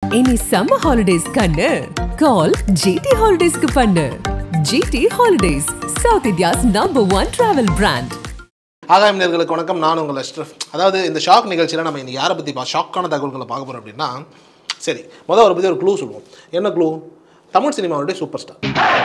இனி summer holidays கண்ணு கால் GT ஹாலிடேஸ்க்கு பண்ணு GT holidays south India's number one travel brand ஆகாயம் நேர்களுக்கு வணக்கம் நான் உங்கள் அஷ்ரஃப் அதாவது இந்த ஷாக் நிகழ்ச்சியில் நம்ம இன்னைக்கு யாரை பற்றி பா ஷாக்கான தகவல்களை பார்க்க போகிறோம் அப்படின்னா சரி முதல் அவரை பற்றி ஒரு க்ளூ சொல்லுவோம் என்ன க்ளூ தமிழ் சினிமாவுடைய சூப்பர் ஸ்டார்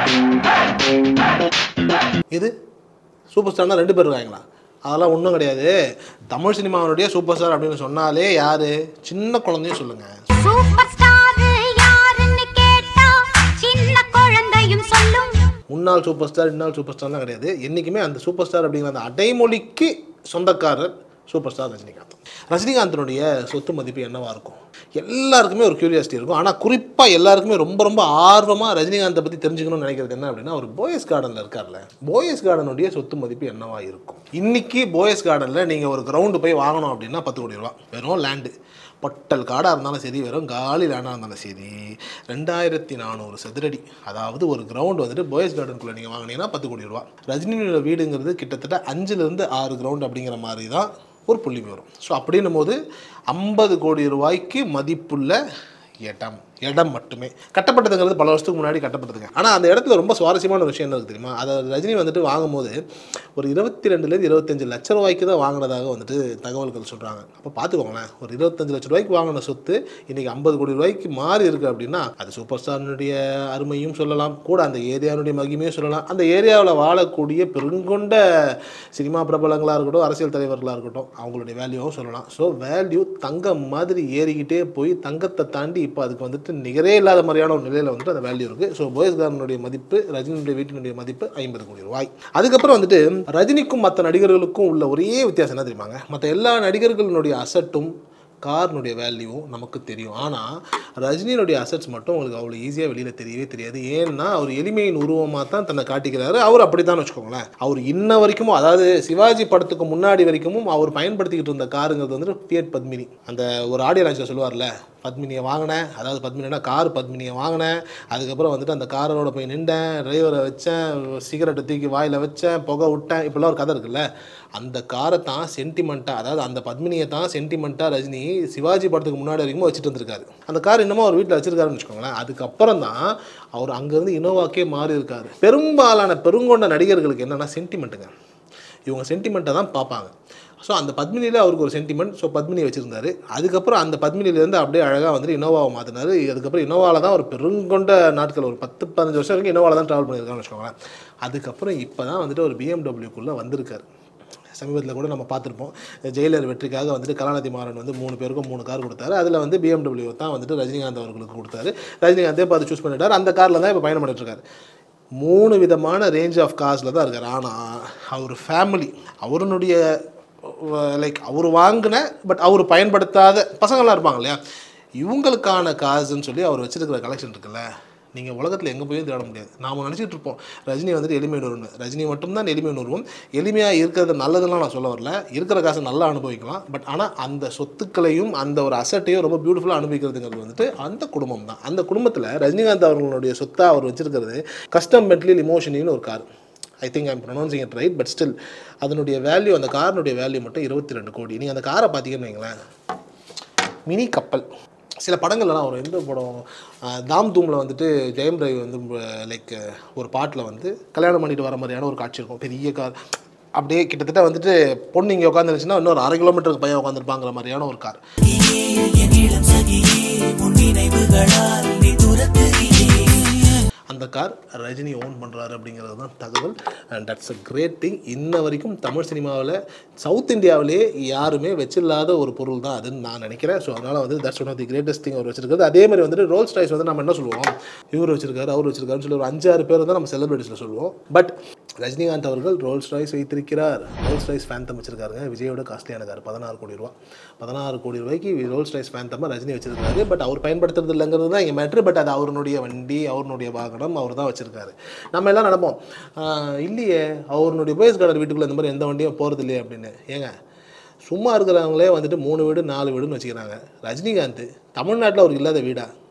இது சூப்பர் ஸ்டார்னா ரெண்டு பேர் இருக்காங்களா அதெல்லாம் ஒன்றும் கிடையாது தமிழ் சினிமாவுடைய சூப்பர் ஸ்டார் அப்படின்னு சொன்னாலே யார் சின்ன குழந்தையும் சொல்லுங்கள் சூப்பர் ஸ்டார் யாருன்னு கேட்டா சின்ன குழந்தையும் சொல்லும் முன்னாள் சூப்பர் ஸ்டார் இன்னாள் சூப்பர் ஸ்டார்லாம் கிடையாது என்றைக்குமே அந்த சூப்பர் ஸ்டார் அப்படிங்கிற அந்த அடைமொழிக்கு சொந்தக்காரர் சூப்பர் ஸ்டார் ரஜினிகாந்த் ரஜினிகாந்தனுடைய சொத்து மதிப்பு என்னவா இருக்கும் எல்லாருக்குமே ஒரு கியூரியாசிட்டி இருக்கும் ஆனால் குறிப்பாக எல்லாருக்குமே ரொம்ப ரொம்ப ஆர்வமாக ரஜினிகாந்தை பற்றி தெரிஞ்சுக்கணும்னு நினைக்கிறது என்ன அப்படின்னா அவர் போயஸ் கார்டனில் இருக்கார்ல போயஸ் கார்டனுடைய சொத்து மதிப்பு என்னவா இருக்கும் இன்னைக்கு போயஸ் கார்டனில் நீங்கள் ஒரு கிரவுண்டு போய் வாங்கணும் அப்படின்னா பத்து கோடி ரூபா வெறும் லேண்டு பொட்டல் காடாக இருந்தாலும் சரி வெறும் காலி லேண்டாக இருந்தாலும் சரி ரெண்டாயிரத்தி நானூறு சதுரடி அதாவது ஒரு கிரவுண்ட் வந்துட்டு போயஸ் கார்டனுக்குள்ளே நீங்கள் வாங்கினீங்கன்னா பத்து கோடி ரூபா ரஜினியோட வீடுங்கிறது கிட்டத்தட்ட அஞ்சுலேருந்து ஆறு கிரவுண்ட் அப்படிங்கிற மாதிரி தான் ஒரு புள்ளி வரும் ஸோ அப்படின்னும் போது ஐம்பது கோடி ரூபாய்க்கு மதிப்புள்ள இடம் இடம் மட்டுமே கட்டப்பட்டதுங்கிறது பல வருஷத்துக்கு முன்னாடி கட்டப்பட்டதுங்க ஆனால் அந்த இடத்துல ரொம்ப சுவாரஸ்யமான விஷயம் என்ன இருக்கு தெரியுமா அதை ரஜினி வந்துட்டு வாங்கும்போது ஒரு இருபத்தி ரெண்டுலேருந்து இருபத்தஞ்சு லட்ச ரூபாய்க்கு தான் வாங்கினதாக வந்துட்டு தகவல்கள் சொல்கிறாங்க அப்போ பார்த்துக்கோங்களேன் ஒரு இருபத்தஞ்சு லட்ச ரூபாய்க்கு வாங்கின சொத்து இன்றைக்கி ஐம்பது கோடி ரூபாய்க்கு மாறி இருக்குது அப்படின்னா அது சூப்பர் ஸ்டாரினுடைய அருமையும் சொல்லலாம் கூட அந்த ஏரியாவுடைய மகிமையும் சொல்லலாம் அந்த ஏரியாவில் வாழக்கூடிய பெருங்கொண்ட சினிமா பிரபலங்களாக இருக்கட்டும் அரசியல் தலைவர்களாக இருக்கட்டும் அவங்களுடைய வேல்யூவும் சொல்லலாம் ஸோ வேல்யூ தங்கம் மாதிரி ஏறிக்கிட்டே போய் தங்கத்தை தாண்டி இப்போ அதுக்கு வந்துட்டு நிகரே இல்லாத மாதிரியான ஒரு நிலையில் வந்துட்டு அந்த வேல்யூ இருக்குது ஸோ போயஸ் கார்டனுடைய மதிப்பு ரஜினியுடைய வீட்டினுடைய மதிப்பு ஐம்பது கோடி ரூபாய் அதுக்கப்புறம் வந்துட்டு ரஜினிக்கும் மற்ற நடிகர்களுக்கும் உள்ள ஒரே வித்தியாசம் என்ன தெரியுமாங்க மற்ற எல்லா நடிகர்களுடைய அசட்டும் கார்னுடைய வேல்யூவும் நமக்கு தெரியும் ஆனால் ரஜினியினுடைய அசட்ஸ் மட்டும் உங்களுக்கு அவ்வளோ ஈஸியாக வெளியில் தெரியவே தெரியாது ஏன்னா அவர் எளிமையின் உருவமாக தான் தன்னை காட்டிக்கிறாரு அவர் அப்படி தான் வச்சுக்கோங்களேன் அவர் இன்ன வரைக்கும் அதாவது சிவாஜி படத்துக்கு முன்னாடி வரைக்கும் அவர் பயன்படுத்திக்கிட்டு இருந்த காருங்கிறது வந்து ஃபியட் பத்மினி அந்த ஒரு ஆடியோ லான்ச்சில் சொல்லுவார்ல பத்மினியை வாங்கினேன் அதாவது பத்மினினா கார் பத்மினியை வாங்கினேன் அதுக்கப்புறம் வந்துட்டு அந்த காரோட போய் நின்றேன் டிரைவரை வச்சேன் சிகரெட்டை தூக்கி வாயில் வச்சேன் புகை விட்டேன் இப்படிலாம் ஒரு கதை இருக்குல்ல அந்த காரை தான் சென்டிமெண்ட்டாக அதாவது அந்த பத்மினியை தான் சென்டிமெண்ட்டாக ரஜினி சிவாஜி படத்துக்கு முன்னாடி வரைக்கும் வச்சுட்டு இருந்திருக்காரு அந்த கார் இன்னமும் அவர் வீட்டில் வச்சிருக்காருன்னு வச்சுக்கோங்களேன் அதுக்கப்புறம் தான் அவர் அங்கேருந்து இனோவாக்கே மாறி இருக்காரு பெரும்பாலான பெருங்கொண்ட நடிகர்களுக்கு என்னென்னா சென்டிமெண்ட்டுங்க இவங்க சென்டிமெண்ட்டை தான் பார்ப்பாங்க ஸோ அந்த பத்மினியில் அவருக்கு ஒரு சென்டிமெண்ட் ஸோ பத்மினி வச்சுருந்தாரு அதுக்கப்புறம் அந்த பத்மினிலேருந்து அப்படியே அழகாக வந்துட்டு இனோவாவை மாற்றினாரு அதுக்கப்புறம் இனோவாவில் தான் ஒரு பெருங்கொண்ட நாட்கள் ஒரு பத்து பதினஞ்சு வருஷம் வரைக்கும் இனோவாவில் தான் ட்ராவல் பண்ணியிருக்காங்கன்னு வச்சுக்கோங்களேன் அதுக்கப்புறம் இப்போ தான் வந்துட்டு ஒரு பிஎம்டபிள்யூக்குள்ளே வந்திருக்காரு சமீபத்தில் கூட நம்ம பார்த்துருப்போம் ஜெயிலர் வெற்றிக்காக வந்துட்டு கலாநிதி மாறன் வந்து மூணு பேருக்கும் மூணு கார் கொடுத்தாரு அதில் வந்து பிஎம்டபிள்யூ தான் வந்துட்டு ரஜினிகாந்த் அவர்களுக்கு கொடுத்தாரு ரஜினிகாந்தே பார்த்து சூஸ் பண்ணிட்டார் அந்த காரில் தான் இப்போ பயணம் பண்ணிட்டு இருக்காரு மூணு விதமான ரேஞ்ச் ஆஃப் காசில் தான் இருக்கார் ஆனால் அவர் ஃபேமிலி அவருடைய லைக் அவர் வாங்கின பட் அவர் பயன்படுத்தாத பசங்கள்லாம் இருப்பாங்க இல்லையா இவங்களுக்கான காசுன்னு சொல்லி அவர் வச்சிருக்கிற கலெக்ஷன் இருக்குல்ல நீங்கள் உலகத்தில் எங்கே போயும் தேட முடியாது நாம் நினச்சிட்டு இருப்போம் ரஜினி வந்துட்டு எளிமை உருவம் ரஜினி மட்டும்தான் எளிமை உருவம் எளிமையாக இருக்கிறது நல்லதுலாம் நான் சொல்ல வரல இருக்கிற காசை நல்லா அனுபவிக்கலாம் பட் ஆனால் அந்த சொத்துக்களையும் அந்த ஒரு அசட்டையும் ரொம்ப பியூட்டிஃபுல்லாக அனுபவிக்கிறதுங்கிறது வந்துட்டு அந்த குடும்பம் தான் அந்த குடும்பத்தில் ரஜினிகாந்த் அவர்களுடைய சொத்தாக அவர் வச்சிருக்கிறது கஸ்டம் மெட்லியல் இமோஷனின்னு ஒரு car I think I'm pronouncing it right but still அதனுடைய வேல்யூ அந்த காரினுடைய வேல்யூ மட்டும் இருபத்தி ரெண்டு கோடி நீங்கள் அந்த காரை பார்த்தீங்கன்னு வைங்களேன் மினி கப்பல் சில படங்கள்லாம் வரும் எந்த படம் அஹ், தாம் தூமில் வந்துட்டு ஜெயம் ரவி வந்து லைக் ஒரு பாட்டில் வந்து கல்யாணம் பண்ணிட்டு வர மாதிரியான ஒரு காட்சி இருக்கும் பெரிய கார் அப்படியே கிட்டத்தட்ட வந்துட்டு பொண்ணு இங்கே உட்காந்துருச்சுன்னா இன்னொரு அரை கிலோமீட்டருக்கு பையன் உட்காந்துருப்பாங்கிற மாதிரியான ஒரு கார் அந்த கார் ரஜினி ஓன் பண்ணுறாரு அப்படிங்கிறது தான் தகவல் and that's a great thing இன்ன வரைக்கும் தமிழ் சினிமாவில் சவுத் இந்தியாவிலே யாருமே வச்சில்லாத ஒரு பொருள் தான் அதுன்னு நான் நினைக்கிறேன் ஸோ அதனால் வந்து that's one of the greatest thing அவர் வச்சிருக்காரு அதே மாதிரி வந்துட்டு ரோல்ஸ் ரைஸ் வந்து நம்ம என்ன சொல்லுவோம் இவர் வச்சிருக்காரு அவர் வச்சிருக்காருன்னு சொல்லி ஒரு அஞ்சாறு பேர் தான் நம்ம செலிபிரிட்டிஸில் சொல்லுவோம் பட் ரஜினிகாந்த் அவர்கள் ரோல்ஸ் ராய்ஸ் வைத்திருக்கிறார் ரோல்ஸ் ராய்ஸ் ஃபேந்தம் வச்சிருக்காருங்க விஜயோட காஸ்ட்லியான கார் பதினாறு கோடி ரூபா பதினாறு கோடி ரூபாய்க்கு ரோல்ஸ் ராய்ஸ் ஃபேந்தமாக ரஜினி வச்சிருக்காரு பட் அவர் பயன்படுத்துறது இல்லைங்கிறது தான் இங்கே மேட்ரு பட் அது அவருடைய வண்டி அவருடைய வாகனம் அவர் தான் வச்சிருக்காரு நம்ம எல்லாம் நினைப்போம் "ஆஹ், இல்லையே அவருடைய போயஸ் கார்டர் வீட்டுக்குள்ளே இந்த மாதிரி எந்த வண்டியும் போகிறது இல்லையே அப்படின்னு ஏங்க சும்மா இருக்கிறவங்களே வந்துட்டு மூணு வீடு நாலு வீடுன்னு வச்சுக்கிறாங்க ரஜினிகாந்த் தமிழ்நாட்டில் அவருக்கு இல்லாத வீடா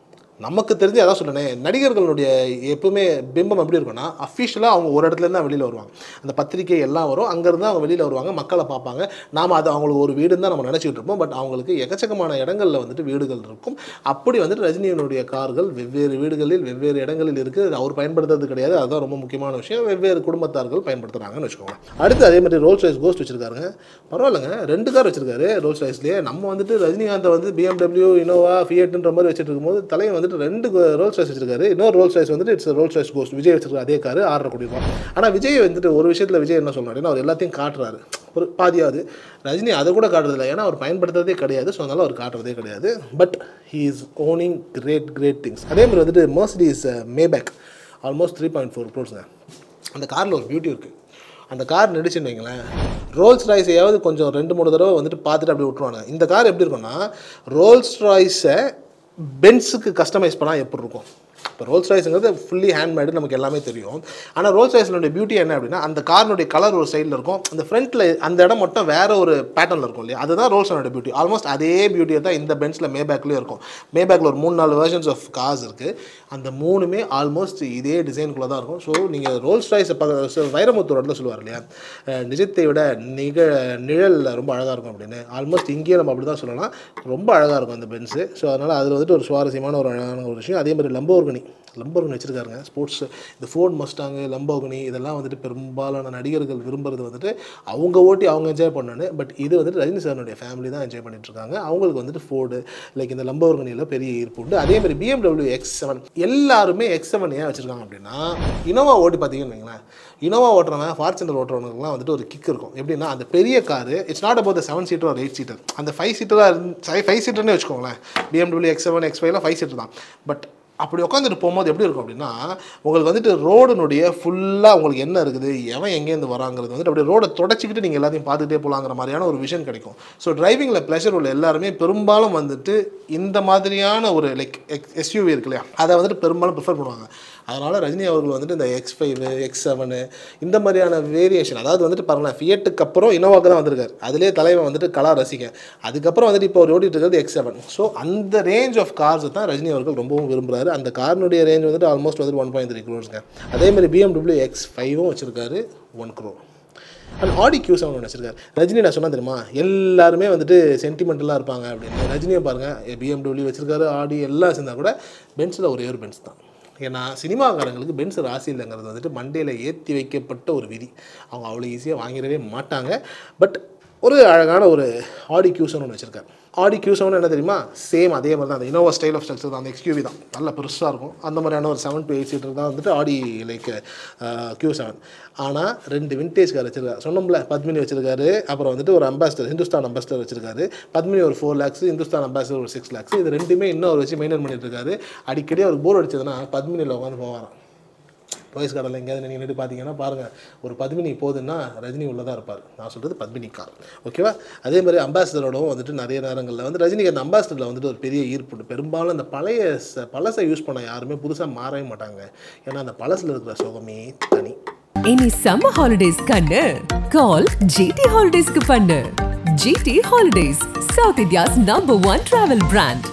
நமக்கு தெரிஞ்சு அதான் சொல்லுனே நடிகர்களுடைய எப்பவுமே பிம்பம் எப்படி இருக்கும்னா அஃபிஷியலாக அவங்க ஒரு இடத்துல இருந்து தான் வெளியில் வருவாங்க அந்த பத்திரிகை எல்லாம் வரும் அங்கேருந்து அவங்க வெளியில் வருவாங்க மக்களை பார்ப்பாங்க நாம் அது அவங்களுக்கு ஒரு வீடுன்னு தான் நம்ம நினச்சிக்கிட்டு இருப்போம் பட் அவங்களுக்கு எக்கச்சக்கமான இடங்களில் வந்துட்டு வீடுகள் இருக்கும் அப்படி வந்துட்டு ரஜினியினுடைய கார்கள் வெவ்வேறு வீடுகளில் வெவ்வேறு இடங்களில் இருக்குது அது அவர் பயன்படுத்துறது கிடையாது அதுதான் ரொம்ப முக்கியமான விஷயம் வெவ்வேறு குடும்பத்தார்கள் பயன்படுத்துகிறாங்கன்னு வச்சுக்கோங்க அடுத்து அதே மாதிரி ரோல்ஸ் ரைஸ் கோஸ்ட் வச்சிருக்காருங்க பரவாயில்லைங்க ரெண்டு கார் வச்சிருக்காரு ரோல்ஸ் ரைஸ்லேயே நம்ம வந்துட்டு ரஜினிகாந்தை வந்து பிஎம்டபிள்யூ இனோவா ஃபியட்ன்ற மாதிரி வச்சுட்டு இருக்கும்போது தலைவன் வந்துட்டு ரெண்டு ரோல்ஸ் ரைஸ் வச்சிருக்காரு இன்னொரு ரோல்ஸ் ரைஸ் வந்துட்டு it's Rolls Royce Ghost Vijay வச்சிருக்காரு அதே கார் ஆறரை கோடி ரூபாய் ஆனால் விஜய் வந்துட்டு ஒரு விஷயத்தில் விஜய் என்ன சொல்றாருன்னா அவர் எல்லாத்தையும் காட்டுறாரு ஒரு பாதியாவது ரஜினி அதை கூட காட்டுறதில்ல ஏன்னா அவர் பயன்படுத்துறதே கிடையாது ஸோ அதனால அவர் காட்டுறதே கிடையாது but he is owning great great things அதே மாதிரி வந்துட்டு Mercedes Maybach almost three point four க்ரோர்ஸுங்க அந்த காரில் ஒரு பியூட்டி இருக்குது அந்த கார் நடிச்சுன்னு வைங்களேன் ரோல்ஸ் ராய்ஸையாவது கொஞ்சம் ரெண்டு மூணு தடவை வந்துட்டு பார்த்துட்டு அப்படி விட்ருவாங்க இந்த கார் எப்படி இருக்கும்னா ரோல்ஸ் ராய்ஸை பென்ஸுக்கு கஸ்டமைஸ் பண்ணால் எப்படி இருக்கும் இப்போ ரோல்ஸ் ராய்ஸுங்கிறது ஃபுல்லி ஹேண்ட்மேடு நமக்கு எல்லாமே தெரியும் ஆனால் ரோல்ஸ் ராய்ஸினுடைய பியூட்டி என்ன அப்படின்னா அந்த காரினுடைய கலர் ஒரு சைடில் இருக்கும் அந்த ஃப்ரண்ட்டில் அந்த இடம் மட்டும் வேற ஒரு பேட்டர்னில் இருக்கும் இல்லையா அதுதான் ரோல்ஸ் ராயோட பியூட்டி ஆல்மோஸ்ட் அதே பியூட்டியை தான் இந்த பென்ஸில் மேபேக்லேயும் இருக்கும் மேபேக்கில் ஒரு மூணு நாலு வெர்ஷன்ஸ் ஆஃப் கார்ஸ் இருக்குது அந்த மூணுமே ஆல்மோஸ்ட் இதே டிசைனுக்குள்ளே தான் இருக்கும் ஸோ நீங்கள் ரோல்ஸ் ராய்ஸை பக்க வைரமுத்து ரோட்டில் சொல்லுவார் இல்லையா அஹ் நிஜத்தை விட நிக நிழல் ரொம்ப அழகாக இருக்கும் அப்படின்னு ஆல்மோஸ்ட் இங்கேயே நம்ம அப்படி தான் சொல்லலாம் ரொம்ப அழகாக இருக்கும் அந்த பென்ஸு ஸோ அதனால் அதில் வந்துட்டு ஒரு சுவாரஸ்யமான ஒரு அழகான ஒரு விஷயம் அதே மாதிரி லம்போர்கனி லம்போர்கனி வச்சுருக்காருங்க ஸ்போர்ட்ஸ் இந்த ஃபோர்ட் மஸ்டாங்கு லம்போகனி இதெல்லாம் வந்துட்டு பெரும்பாலான நடிகர்கள் விரும்புறது வந்துட்டு அவங்க ஓட்டி அவங்க என்ஜாய் பண்ணணும் பட் இது வந்துட்டு ரஜினி சாரனுடைய ஃபேமிலி தான் என்ஜாய் பண்ணிட்டு இருக்காங்க அவங்களுக்கு வந்துட்டு ஃபோர்டு லைக் இந்த லம்போர்கனியில் பெரிய ஈர்ப்பு உண்டு அதே மாதிரி பிஎம்டபிள்யூ எக்ஸ் செவன் எல்லாருமே எக்ஸ் செவன் ஏன் வச்சுருக்காங்க அப்படின்னா இனோவா ஓட்டி பார்த்தீங்கன்னு வைங்களேன் இனோவா ஓட்டுறவன் ஃபார்ச்சுனர் ஓட்டுறவனுக்குலாம் வந்துட்டு ஒரு கிக் இருக்கும் எப்படின்னா அந்த பெரிய car it's not about seven seater ஒரு எயிட் சீட்டர் அந்த ஃபைவ் சீட்டராக இருந்து ஃபைவ் சீட்டர்னே வச்சுக்கோங்களேன் பிஎம்டபிள்யூ எக்ஸ் செவன் எக்ஸ் ஃபைவ்லாம் ஃபைவ் சீட்டர் தான் பட் அப்படி உட்காந்துட்டு போகும்போது எப்படி இருக்கும் அப்படின்னா உங்களுக்கு வந்துட்டு ரோடுனுடைய ஃபுல்லாக உங்களுக்கு என்ன இருக்குது எவன் எங்கேருந்து வராங்கிறது வந்துட்டு அப்படியே ரோடை தொடச்சிக்கிட்டு நீங்கள் எல்லாத்தையும் பார்த்துட்டே போகலாங்கிற மாதிரியான ஒரு விஷன் கிடைக்கும் ஸோ டிரைவிங்கில் ப்ளஷர் உள்ள எல்லாருமே பெரும்பாலும் வந்துட்டு இந்த மாதிரியான ஒரு லைக் எக்ஸ் எஸ்யூவி இருக்கு இல்லையா அதை வந்துட்டு பெரும்பாலும் ப்ரிஃபர் பண்ணுவாங்க அதனால் ரஜினி அவர்கள் வந்துட்டு இந்த எக்ஸ் ஃபைவ் எக்ஸ் செவனு இந்த மாதிரியான வேரியேஷன் அதாவது வந்துட்டு பாருங்களேன் ஃபியட்டுக்கு அப்புறம் இனோவாக்கு தான் வந்திருக்காரு அதிலே தலைவன் வந்துட்டு கலா ரசிக்க அதுக்கப்புறம் வந்துட்டு இப்போ அவர் ஓடிட்டு இருக்கிறது எக்ஸ் செவன் ஸோ அந்த ரேஞ்ச் ஆஃப் கார்ஸ் தான் ரஜினி அவர்கள் ரொம்பவும் விரும்புகிறாரு அந்த காரினுடைய ரேஞ்ச் வந்துட்டு ஆல்மோஸ்ட் வந்துட்டு ஒன் பாயிண்ட் த்ரீ க்ரோர்ஸ்ங்க அதே மாதிரி பிஎம்டபிள்யூ எக்ஸ் ஃபைவும் வச்சிருக்காரு one crore and Audi Q seven ஒன்று வச்சிருக்காரு ரஜினி நான் சொன்னா தெரியுமா எல்லாருமே வந்துட்டு சென்டிமெண்டலாக இருப்பாங்க அப்படின்னு ரஜினியை பாருங்கள் பிஎம்டபிள்யூ வச்சிருக்காரு ஆடி எல்லாம் சேர்ந்தா கூட பென்ஸில் ஒரே ஒரு பென்ஸ் தான் ஏன்னா சினிமாக்காரங்களுக்கு பென்ஸ் ராசி இல்லைங்கிறது வந்துட்டு மண்டையில் ஏற்றி வைக்கப்பட்ட ஒரு விதி அவங்க அவ்வளோ ஈஸியாக வாங்கிடவே மாட்டாங்க பட் ஒரு அழகான ஒரு ஆடி கியூசன் ஒன்று வச்சுருக்காரு ஆடி கியூ செவன் என்ன தெரியுமா சேம் அதே மாதிரி தான் அந்த இனோவா ஸ்டைல் ஆஃப் ஸ்ட்ரக்சர் தான் அந்த எக்ஸ்கியூவி தான் நல்ல பெருசாக இருக்கும் அந்த மாதிரியான ஒரு செவன் டு எயிட் சீட்டர் தான் வந்துட்டு ஆடி லைக் கியூ செவன் ஆனால் ரெண்டு விண்டேஜ் கார் வச்சிருக்காரு சொன்னோம்ல பத்மினி வச்சிருக்காரு அப்புறம் வந்துட்டு ஒரு அம்பாஸ்டர் ஹிந்துஸ்தான் அம்பாஸ்டர் வச்சிருக்காரு பத்மினி ஒரு ஃபோர் லேக்ஸ் இந்துஸ்தான் அம்பாஸ்டர் ஒரு சிக்ஸ் லேக்ஸ் இது ரெண்டுமே இன்னும் அவர் வச்சு மெயின்டைன் பண்ணிட்டு இருக்காரு அடிக்கடி அவர் போர் அடிச்சதுன்னா பத்மினியில் உட்காந்து போவாராம் ரோய்ஸ் கடலில் எங்கேயாவது நீங்கள் நின்று பார்த்தீங்கன்னா பாருங்கள் ஒரு பத்மினி போகுதுன்னா ரஜினி உள்ளதாக இருப்பார் நான் சொல்கிறது பத்மினி கார் ஓகேவா அதே மாதிரி அம்பாசிடரோடவும் வந்துட்டு நிறைய நேரங்களில் வந்து ரஜினிக்கு அந்த அம்பாசிடரில் வந்துட்டு ஒரு பெரிய ஈர்ப்பு உண்டு. பெரும்பாலும் அந்த பழைய ச- பழசை யூஸ் பண்ண யாருமே புதுசாக மாறவே மாட்டாங்க ஏன்னா அந்த பழசில் இருக்கிற சுகமே தனி இனி சம்மர் ஹாலிடேஸ் கண்ணு கால் ஜிடி ஹாலிடேஸ்க்கு பண்ணு GT holidays south India's number one travel brand